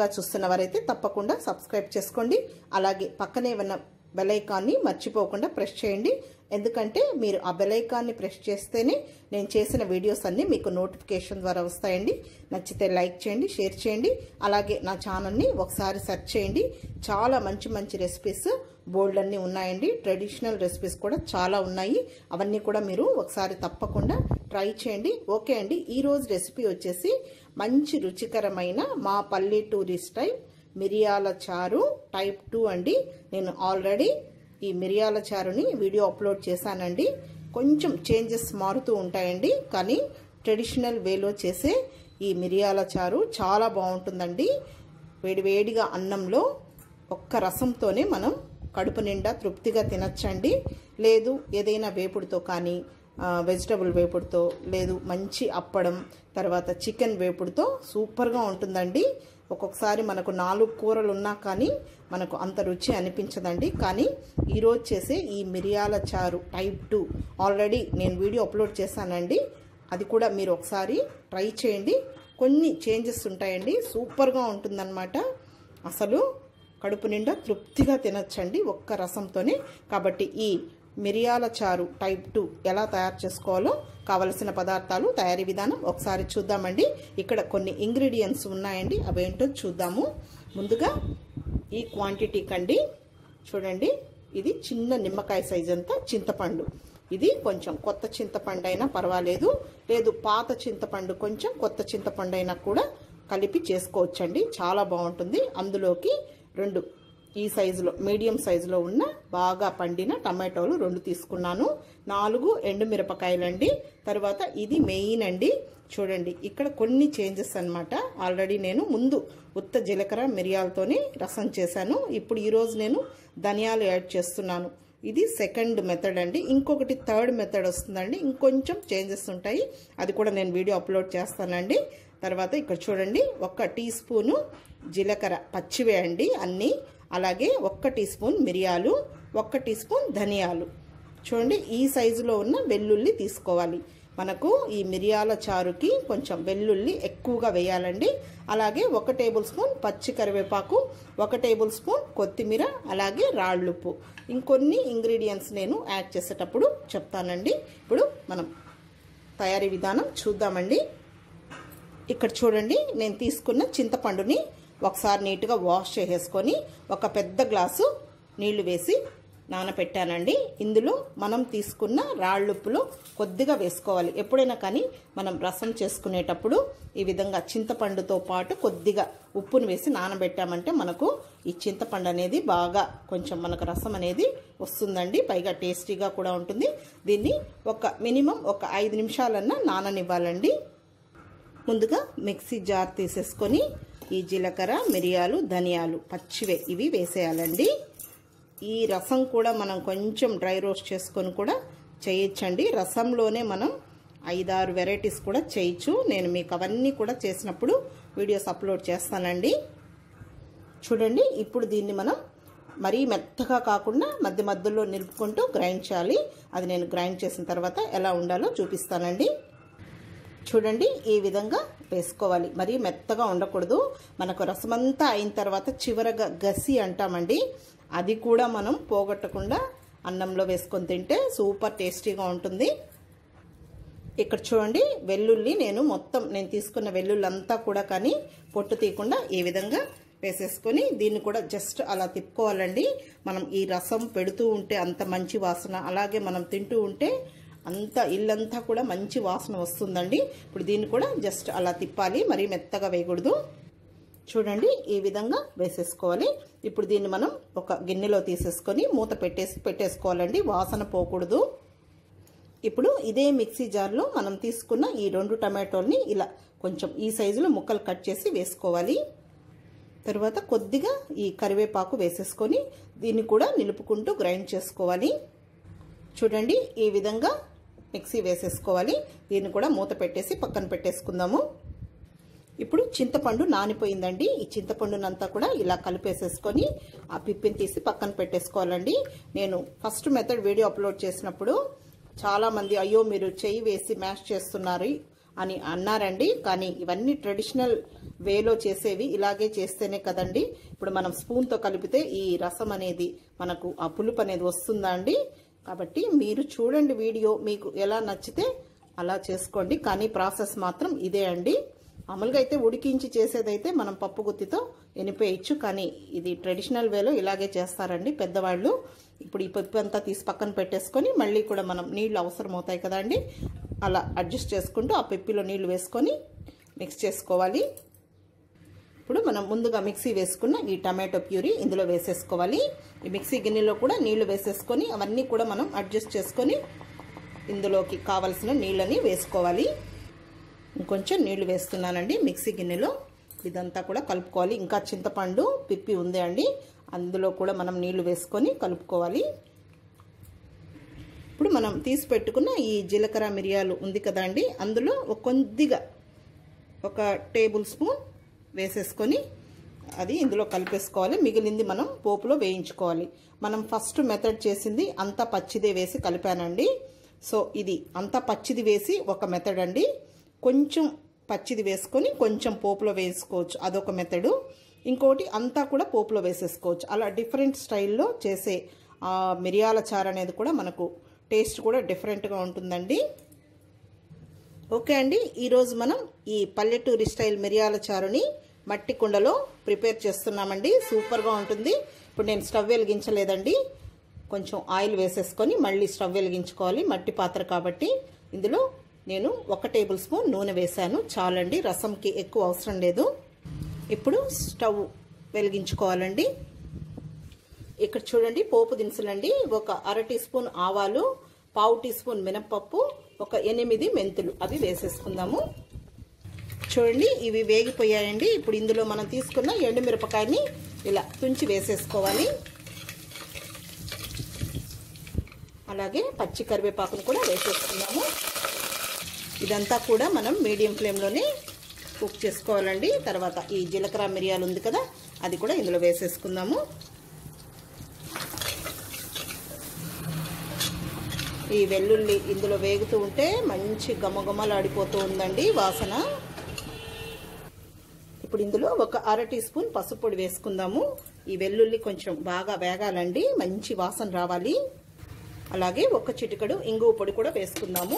కొత్తగా చూస్తున్న వారైతే తప్పకుండా సబ్స్క్రైబ్ చేసుకోండి అలాగే పక్కనే ఉన్న బెలైకాన్ని మర్చిపోకుండా ప్రెస్ చేయండి ఎందుకంటే మీరు ఆ బెలైకాన్ని ప్రెస్ చేస్తేనే నేను చేసిన వీడియోస్ అన్నీ మీకు నోటిఫికేషన్ ద్వారా వస్తాయండి నచ్చితే లైక్ చేయండి షేర్ చేయండి అలాగే నా ఛానల్ని ఒకసారి సెర్చ్ చేయండి చాలా మంచి మంచి రెసిపీస్ బోల్డ్ అన్నీ ఉన్నాయండి ట్రెడిషనల్ రెసిపీస్ కూడా చాలా ఉన్నాయి అవన్నీ కూడా మీరు ఒకసారి తప్పకుండా ట్రై చేయండి ఓకే అండి ఈరోజు రెసిపీ వచ్చేసి మంచి రుచికరమైన మా పల్లెటూరి స్టైల్ మిరియాల చారు టైప్ టూ అండి నేను ఆల్రెడీ ఈ మిరియాల చారుని వీడియో అప్లోడ్ చేశానండి కొంచెం చేంజెస్ మారుతూ ఉంటాయండి కానీ ట్రెడిషనల్ వేలో చేసే ఈ మిరియాల చారు చాలా బాగుంటుందండి వేడివేడిగా అన్నంలో ఒక్క రసంతోనే మనం కడుపు నిండా తృప్తిగా తినచ్చండి లేదు ఏదైనా వేపుడుతో కానీ వెజిటబుల్ వేపుడుతో లేదు మంచి అప్పడం తర్వాత చికెన్ వేపుడుతో సూపర్గా ఉంటుందండి ఒక్కొక్కసారి మనకు నాలుగు కూరలు ఉన్నా కానీ మనకు అంత రుచి అనిపించదండి కానీ ఈరోజు చేసే ఈ మిరియాల చారు టైప్ టూ ఆల్రెడీ నేను వీడియో అప్లోడ్ చేశానండి అది కూడా మీరు ఒకసారి ట్రై చేయండి కొన్ని చేంజెస్ ఉంటాయండి సూపర్గా ఉంటుందన్నమాట అసలు కడుపు నిండా తృప్తిగా తినచ్చండి ఒక్క రసంతోనే కాబట్టి ఈ మిరియాల చారు టైప్ టూ ఎలా తయారు చేసుకోవాలో కావలసిన పదార్థాలు తయారీ విధానం ఒకసారి చూద్దామండి ఇక్కడ కొన్ని ఇంగ్రీడియంట్స్ ఉన్నాయండి అవేంటో చూద్దాము ముందుగా ఈ క్వాంటిటీ కండి చూడండి ఇది చిన్న నిమ్మకాయ సైజ్ అంతా చింతపండు ఇది కొంచెం కొత్త చింతపండు అయినా పర్వాలేదు లేదు పాత చింతపండు కొంచెం కొత్త చింతపండు అయినా కూడా కలిపి చేసుకోవచ్చండి చాలా బాగుంటుంది అందులోకి రెండు ఈ సైజులో మీడియం సైజులో ఉన్న బాగా పండిన టమాటోలు రెండు తీసుకున్నాను నాలుగు ఎండుమిరపకాయలండి తర్వాత ఇది మెయిన్ అండి చూడండి ఇక్కడ కొన్ని చేంజెస్ అనమాట ఆల్రెడీ నేను ముందు ఉత్త జీలకర్ర మిరియాలతోని రసం చేశాను ఇప్పుడు ఈరోజు నేను ధనియాలు యాడ్ చేస్తున్నాను ఇది సెకండ్ మెథడ్ అండి ఇంకొకటి థర్డ్ మెథడ్ వస్తుందండి ఇంకొంచెం చేంజెస్ ఉంటాయి అది కూడా నేను వీడియో అప్లోడ్ చేస్తానండి తర్వాత ఇక్కడ చూడండి ఒక టీ స్పూను జీలకర్ర పచ్చివే అండి అన్నీ అలాగే ఒక్క టీ స్పూన్ మిరియాలు ఒక్క టీ స్పూన్ ధనియాలు చూడండి ఈ సైజులో ఉన్న వెల్లుల్లి తీసుకోవాలి మనకు ఈ మిరియాల చారుకి కొంచెం వెల్లుల్లి ఎక్కువగా వేయాలండి అలాగే ఒక టేబుల్ స్పూన్ పచ్చి కరివేపాకు ఒక టేబుల్ స్పూన్ కొత్తిమీర అలాగే రాళ్ళుప్పు ఇంకొన్ని ఇంగ్రీడియంట్స్ నేను యాడ్ చేసేటప్పుడు చెప్తానండి ఇప్పుడు మనం తయారీ విధానం చూద్దామండి ఇక్కడ చూడండి నేను తీసుకున్న చింతపండుని ఒకసారి నీట్గా వాష్ చేసేసుకొని ఒక పెద్ద గ్లాసు నీళ్లు వేసి నానపెట్టానండి ఇందులో మనం తీసుకున్న రాళ్ళుప్పులో కొద్దిగా వేసుకోవాలి ఎప్పుడైనా కానీ మనం రసం చేసుకునేటప్పుడు ఈ విధంగా చింతపండుతో పాటు కొద్దిగా ఉప్పును వేసి నానబెట్టామంటే మనకు ఈ చింతపండు అనేది బాగా కొంచెం మనకు రసం అనేది వస్తుందండి పైగా టేస్టీగా కూడా ఉంటుంది దీన్ని ఒక మినిమం ఒక ఐదు నిమిషాలన్నా నాననివ్వాలండి ముందుగా మిక్సీ జార్ తీసేసుకొని ఈ జీలకర్ర మిరియాలు ధనియాలు పచ్చివే ఇవి వేసేయాలండి ఈ రసం కూడా మనం కొంచెం డ్రై రోస్ట్ చేసుకొని కూడా చేయొచ్చండి రసంలోనే మనం ఐదారు వెరైటీస్ కూడా చేయొచ్చు నేను మీకు అవన్నీ కూడా చేసినప్పుడు వీడియోస్ అప్లోడ్ చేస్తానండి చూడండి ఇప్పుడు దీన్ని మనం మరీ మెత్తగా కాకుండా మధ్య మధ్యలో నిలుపుకుంటూ గ్రైండ్ చేయాలి అది నేను గ్రైండ్ చేసిన తర్వాత ఎలా ఉండాలో చూపిస్తానండి చూడండి ఈ విధంగా వేసుకోవాలి మరీ మెత్తగా ఉండకూడదు మనకు రసమంతా అయిన తర్వాత చివరగా గసి అంటామండి అది కూడా మనం పోగొట్టకుండా అన్నంలో వేసుకొని తింటే సూపర్ టేస్టీగా ఉంటుంది ఇక్కడ చూడండి వెల్లుల్లి నేను మొత్తం నేను తీసుకున్న వెల్లుల్లి అంతా కూడా కానీ పొట్టు తీయకుండా ఈ విధంగా వేసేసుకొని దీన్ని కూడా జస్ట్ అలా తిప్పుకోవాలండి మనం ఈ రసం పెడుతూ ఉంటే అంత మంచి వాసన అలాగే మనం తింటూ ఉంటే అంత ఇల్లంతా కూడా మంచి వాసన వస్తుందండి ఇప్పుడు దీన్ని కూడా జస్ట్ అలా తిప్పాలి మరీ మెత్తగా వేయకూడదు చూడండి ఈ విధంగా వేసేసుకోవాలి ఇప్పుడు దీన్ని మనం ఒక గిన్నెలో తీసేసుకొని మూత పెట్టేసి పెట్టేసుకోవాలండి వాసన పోకూడదు ఇప్పుడు ఇదే మిక్సీ జార్లో మనం తీసుకున్న ఈ రెండు టమాటోల్ని ఇలా కొంచెం ఈ సైజులో ముక్కలు కట్ చేసి వేసుకోవాలి తర్వాత కొద్దిగా ఈ కరివేపాకు వేసేసుకొని దీన్ని కూడా నిలుపుకుంటూ గ్రైండ్ చేసుకోవాలి చూడండి ఈ విధంగా మిక్సీ వేసేసుకోవాలి దీన్ని కూడా మూత పెట్టేసి పక్కన పెట్టేసుకుందాము ఇప్పుడు చింతపండు నానిపోయిందండి ఈ చింతపండునంతా కూడా ఇలా కలిపేసేసుకొని ఆ పిప్పిని తీసి పక్కన పెట్టేసుకోవాలండి నేను ఫస్ట్ మెథడ్ వీడియో అప్లోడ్ చేసినప్పుడు చాలామంది అయ్యో మీరు చెయ్యి వేసి మ్యాష్ చేస్తున్నారు అని అన్నారండి కానీ ఇవన్నీ ట్రెడిషనల్ వేలో చేసేవి ఇలాగే చేస్తేనే కదండి ఇప్పుడు మనం స్పూన్తో కలిపితే ఈ రసం అనేది మనకు ఆ పులుపు అనేది వస్తుందా అండి కాబట్టి మీరు చూడండి వీడియో మీకు ఎలా నచ్చితే అలా చేసుకోండి కానీ ప్రాసెస్ మాత్రం ఇదే అండి మామూలుగా అయితే ఉడికించి చేసేదైతే మనం పప్పు గుత్తితో ఎనిపేయచ్చు కానీ ఇది ట్రెడిషనల్ వేలో ఇలాగే చేస్తారండి పెద్దవాళ్ళు ఇప్పుడు ఈ పప్పు అంతా తీసి పక్కన పెట్టేసుకొని మళ్ళీ కూడా మనం నీళ్లు అవసరం అవుతాయి కదండి అలా అడ్జస్ట్ చేసుకుంటూ ఆ పెప్పిలో నీళ్లు వేసుకొని మిక్స్ చేసుకోవాలి ఇప్పుడు మనం ముందుగా మిక్సీ వేసుకున్న ఈ టమాటో ప్యూరీ ఇందులో వేసేసుకోవాలి ఈ మిక్సీ గిన్నెలో కూడా నీళ్లు వేసేసుకొని అవన్నీ కూడా మనం అడ్జస్ట్ చేసుకొని ఇందులోకి కావలసిన నీళ్ళని వేసుకోవాలి ఇంకొంచెం నీళ్లు వేస్తున్నానండి మిక్సీ గిన్నెలో ఇదంతా కూడా కలుపుకోవాలి ఇంకా చింతపండు పిప్పి ఉంది అండి అందులో కూడా మనం నీళ్లు వేసుకొని కలుపుకోవాలి ఇప్పుడు మనం తీసి పెట్టుకున్న ఈ జీలకర్ర మిరియాలు ఉంది కదండి అందులో ఒక కొద్దిగా ఒక టేబుల్ స్పూన్ వేసేసుకొని అది ఇందులో కలిపేసుకోవాలి మిగిలింది మనం పోపులో వేయించుకోవాలి మనం ఫస్ట్ మెథడ్ చేసింది అంతా పచ్చిదే వేసి కలిపానండి సో ఇది అంతా పచ్చిది వేసి ఒక మెథడ్ అండి కొంచెం పచ్చిది వేసుకొని కొంచెం పోపులో వేసుకోవచ్చు అదొక మెథడు ఇంకోటి అంతా కూడా పోపులో వేసేసుకోవచ్చు అలా డిఫరెంట్ స్టైల్లో చేసే ఆ మిరియాల చారు అనేది కూడా మనకు టేస్ట్ కూడా డిఫరెంట్గా ఉంటుందండి ఓకే అండి ఈరోజు మనం ఈ పల్లెటూరి స్టైల్ మిరియాల చారుని మట్టి కుండలో ప్రిపేర్ చేస్తున్నామండి సూపర్గా ఉంటుంది ఇప్పుడు నేను స్టవ్ వెలిగించలేదండి కొంచెం ఆయిల్ వేసేసుకొని మళ్ళీ స్టవ్ వెలిగించుకోవాలి మట్టి పాత్ర కాబట్టి ఇందులో నేను ఒక టేబుల్ స్పూన్ నూనె వేశాను చాలండి రసంకి ఎక్కువ అవసరం లేదు ఇప్పుడు స్టవ్ వెలిగించుకోవాలండి ఇక్కడ చూడండి పోపు దినుసులండి ఒక అర టీ స్పూన్ ఆవాలు పావు టీ స్పూన్ మినపప్పు ఒక ఎనిమిది మెంతులు అవి వేసేసుకుందాము చూడండి ఇవి వేగిపోయాయండి ఇప్పుడు ఇందులో మనం తీసుకున్న ఎండుమిరపకాయని ఇలా తుంచి వేసేసుకోవాలి అలాగే పచ్చి కరివేపాకును కూడా వేసేసుకున్నాము ఇదంతా కూడా మనం మీడియం ఫ్లేమ్లోనే కుక్ చేసుకోవాలండి తర్వాత ఈ జీలకర్ర మిరియాలు ఉంది కదా అది కూడా ఇందులో వేసేసుకుందాము ఈ వెల్లుల్లి ఇందులో వేగుతూ ఉంటే మంచి గమగమలాడిపోతూ ఉందండి వాసన ఇప్పుడు ఇందులో ఒక అర టీ స్పూన్ పసుపు పొడి వేసుకుందాము ఈ వెల్లుల్లి కొంచెం బాగా వేగాలండి మంచి వాసన రావాలి అలాగే ఒక చిటికడు ఇంగువ పొడి కూడా వేసుకుందాము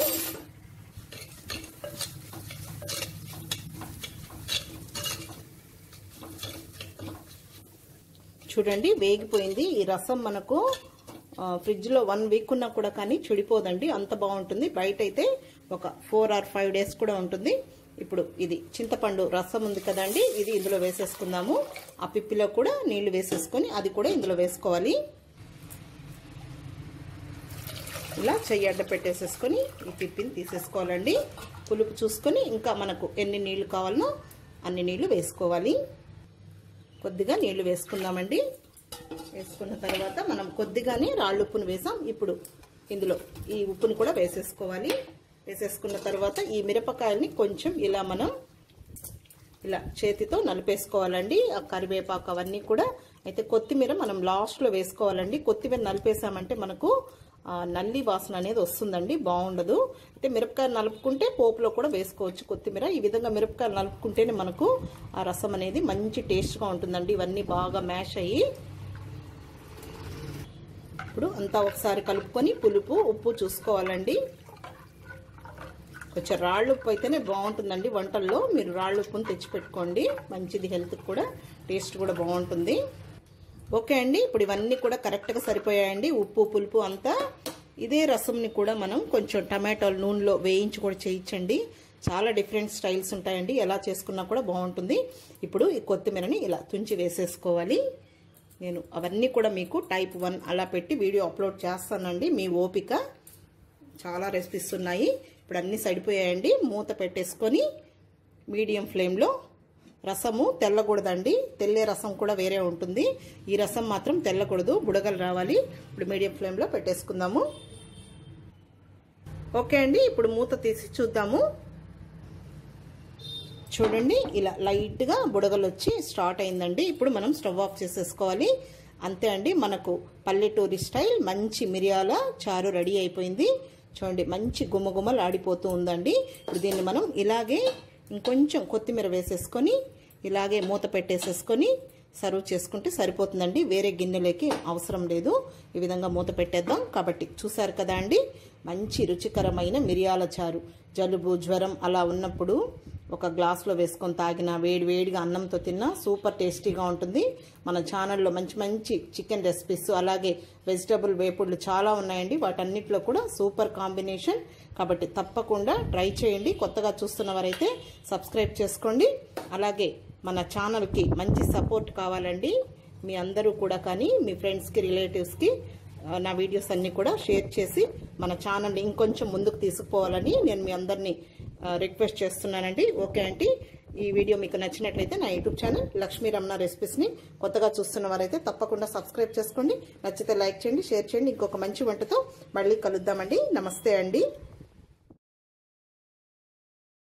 చూడండి వేగిపోయింది ఈ రసం మనకు ఫ్రిడ్జ్లో వన్ వీక్ ఉన్నా కూడా కానీ చెడిపోదండి అంత బాగుంటుంది బయట అయితే ఒక ఫోర్ ఆర్ ఫైవ్ డేస్ కూడా ఉంటుంది ఇప్పుడు ఇది చింతపండు రసం ఉంది కదండి ఇది ఇందులో వేసేసుకుందాము ఆ పిప్పిలో కూడా నీళ్లు వేసేసుకొని అది కూడా ఇందులో వేసుకోవాలి ఇలా చెయ్యి అడ్డ పెట్టేసేసుకొని ఈ పిప్పిని తీసేసుకోవాలండి పులుపు చూసుకొని ఇంకా మనకు ఎన్ని నీళ్లు కావాలనో అన్ని నీళ్లు వేసుకోవాలి కొద్దిగా నీళ్లు వేసుకుందామండి వేసుకున్న తర్వాత మనం కొద్దిగానే రాళ్ళు ఉప్పును వేసాం ఇప్పుడు ఇందులో ఈ ఉప్పుని కూడా వేసేసుకోవాలి వేసేసుకున్న తర్వాత ఈ మిరపకాయల్ని కొంచెం ఇలా మనం ఇలా చేతితో నలిపేసుకోవాలండి ఆ కరివేపాకు అవన్నీ కూడా అయితే కొత్తిమీర మనం లాస్ట్లో వేసుకోవాలండి కొత్తిమీర నలిపేసామంటే మనకు నల్లి వాసన అనేది వస్తుందండి బాగుండదు అయితే మిరపకాయ నలుపుకుంటే పోపులో కూడా వేసుకోవచ్చు కొత్తిమీర ఈ విధంగా మిరపకాయలు నలుపుకుంటేనే మనకు ఆ రసం అనేది మంచి టేస్ట్గా ఉంటుందండి ఇవన్నీ బాగా మ్యాష్ అయ్యి ఇప్పుడు అంతా ఒకసారి కలుపుకొని పులుపు ఉప్పు చూసుకోవాలండి కొంచెం రాళ్ళు ఉప్పు అయితేనే బాగుంటుందండి వంటల్లో మీరు రాళ్ళు ఉప్పుని తెచ్చిపెట్టుకోండి మంచిది హెల్త్కి కూడా టేస్ట్ కూడా బాగుంటుంది ఓకే అండి ఇప్పుడు ఇవన్నీ కూడా కరెక్ట్గా సరిపోయాయండి ఉప్పు పులుపు అంతా ఇదే రసంని కూడా మనం కొంచెం టమాటోలు నూనెలో వేయించి కూడా చేయించండి చాలా డిఫరెంట్ స్టైల్స్ ఉంటాయండి ఎలా చేసుకున్నా కూడా బాగుంటుంది ఇప్పుడు ఈ కొత్తిమీరని ఇలా తుంచి వేసేసుకోవాలి నేను అవన్నీ కూడా మీకు టైప్ వన్ అలా పెట్టి వీడియో అప్లోడ్ చేస్తానండి మీ ఓపిక చాలా రెసిపీస్ ఉన్నాయి ఇప్పుడు అన్నీ సరిపోయాయండి మూత పెట్టేసుకొని మీడియం ఫ్లేమ్లో రసము తెల్లకూడదండి తెల్లే రసం కూడా వేరే ఉంటుంది ఈ రసం మాత్రం తెల్లకూడదు బుడగలు రావాలి ఇప్పుడు మీడియం ఫ్లేమ్లో పెట్టేసుకుందాము ఓకే అండి ఇప్పుడు మూత తీసి చూద్దాము చూడండి ఇలా లైట్గా బుడగలు వచ్చి స్టార్ట్ అయిందండి ఇప్పుడు మనం స్టవ్ ఆఫ్ చేసేసుకోవాలి అంతే అండి మనకు పల్లెటూరి స్టైల్ మంచి మిరియాల చారు రెడీ అయిపోయింది చూడండి మంచి గుమ్మగుమ్మలు ఆడిపోతూ ఉందండి ఇప్పుడు దీన్ని మనం ఇలాగే ఇంకొంచెం కొత్తిమీర వేసేసుకొని ఇలాగే మూత పెట్టేసేసుకొని సర్వ్ చేసుకుంటే సరిపోతుందండి వేరే గిన్నెలోకి అవసరం లేదు ఈ విధంగా మూత పెట్టేద్దాం కాబట్టి చూసారు కదా అండి మంచి రుచికరమైన మిరియాల చారు జలుబు జ్వరం అలా ఉన్నప్పుడు ఒక గ్లాస్లో వేసుకొని తాగిన వేడి వేడిగా అన్నంతో తిన్నా సూపర్ టేస్టీగా ఉంటుంది మన ఛానల్లో మంచి మంచి చికెన్ రెసిపీస్ అలాగే వెజిటబుల్ వేపుళ్ళు చాలా ఉన్నాయండి వాటన్నిటిలో కూడా సూపర్ కాంబినేషన్ కాబట్టి తప్పకుండా ట్రై చేయండి కొత్తగా చూస్తున్న వారైతే సబ్స్క్రైబ్ చేసుకోండి అలాగే మన ఛానల్కి మంచి సపోర్ట్ కావాలండి మీ అందరూ కూడా కానీ మీ ఫ్రెండ్స్కి రిలేటివ్స్కి నా వీడియోస్ అన్నీ కూడా షేర్ చేసి మన ఛానల్ని ఇంకొంచెం ముందుకు తీసుకుపోవాలని నేను మీ అందరినీ రిక్వెస్ట్ చేస్తున్నానండి ఓకే అండి ఈ వీడియో మీకు నచ్చినట్లయితే నా యూట్యూబ్ ఛానల్ లక్ష్మీ రమణ రెసిపీస్ని కొత్తగా చూస్తున్న వారైతే తప్పకుండా సబ్స్క్రైబ్ చేసుకోండి నచ్చితే లైక్ చేయండి షేర్ చేయండి ఇంకొక మంచి వంటతో మళ్ళీ కలుద్దామండి నమస్తే అండి